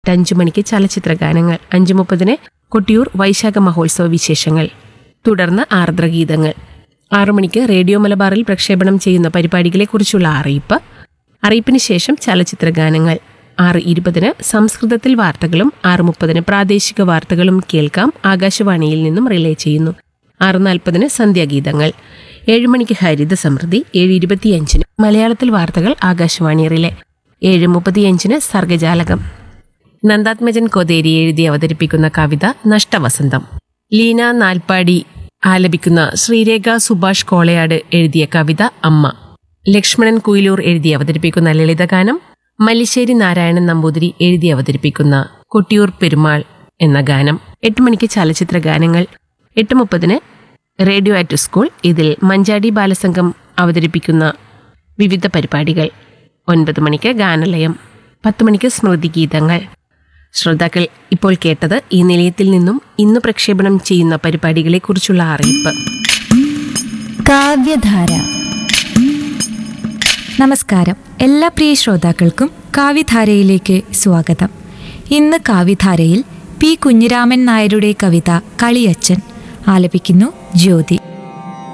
അഞ്ചു മണിക്ക് ചലച്ചിത്ര ഗാനങ്ങൾ അഞ്ചു മുപ്പതിന് കൊട്ടിയൂർ വൈശാഖ മഹോത്സവ വിശേഷങ്ങൾ തുടർന്ന് ആർദ്രഗീതങ്ങൾ ആറു മണിക്ക് റേഡിയോ മലബാറിൽ പ്രക്ഷേപണം ചെയ്യുന്ന പരിപാടികളെക്കുറിച്ചുള്ള അറിയിപ്പ് അറിയിപ്പിന് ശേഷം ചലച്ചിത്ര ഗാനങ്ങൾ ആറ് ഇരുപതിന് സംസ്കൃതത്തിൽ വാർത്തകളും ആറ് മുപ്പതിന് പ്രാദേശിക വാർത്തകളും കേൾക്കാം ആകാശവാണിയിൽ നിന്നും റിലേ ചെയ്യുന്നു ആറ് നാൽപ്പതിന് സന്ധ്യാഗീതങ്ങൾ ഏഴ് മണിക്ക് ഹരിത സമൃദ്ധി ഏഴ് ഇരുപത്തിയഞ്ചിന് മലയാളത്തിൽ വാർത്തകൾ ആകാശവാണി റിലേ ഏഴ് മുപ്പത്തിയഞ്ചിന് സർഗജാലകം നന്ദാത്മജൻ കൊതേരി എഴുതി അവതരിപ്പിക്കുന്ന കവിത നഷ്ടവസന്തം ലീന നാൽപ്പാടി ആലപിക്കുന്ന ശ്രീരേഖ സുഭാഷ് കോളയാട് എഴുതിയ കവിത അമ്മ ലക്ഷ്മണൻ കുയിലൂർ എഴുതി അവതരിപ്പിക്കുന്ന ലളിതഗാനം മല്ലിശ്ശേരി നാരായണൻ നമ്പൂതിരി എഴുതി അവതരിപ്പിക്കുന്ന കൊട്ടിയൂർ പെരുമാൾ എന്ന ഗാനം എട്ട് മണിക്ക് ചലച്ചിത്ര ഗാനങ്ങൾ എട്ട് മുപ്പതിന് റേഡിയോ അറ്റ് സ്കൂൾ ഇതിൽ മഞ്ചാടി ബാലസംഘം അവതരിപ്പിക്കുന്ന വിവിധ പരിപാടികൾ ഒൻപത് മണിക്ക് ഗാനലയം പത്ത് മണിക്ക് സ്മൃതി ഗീതങ്ങൾ ശ്രോതാക്കൾ ഇപ്പോൾ കേട്ടത് ഈ നിലയത്തിൽ നിന്നും ഇന്ന് പ്രക്ഷേപണം ചെയ്യുന്ന പരിപാടികളെക്കുറിച്ചുള്ള അറിയിപ്പ് കാവ്യധാര നമസ്കാരം എല്ലാ പ്രിയ ശ്രോതാക്കൾക്കും കാവ്യധാരയിലേക്ക് സ്വാഗതം ഇന്ന് കാവ്യധാരയിൽ പി കുഞ്ഞിരാമൻ നായരുടെ കവിത കളിയച്ചൻ ആലപിക്കുന്നു ജ്യോതി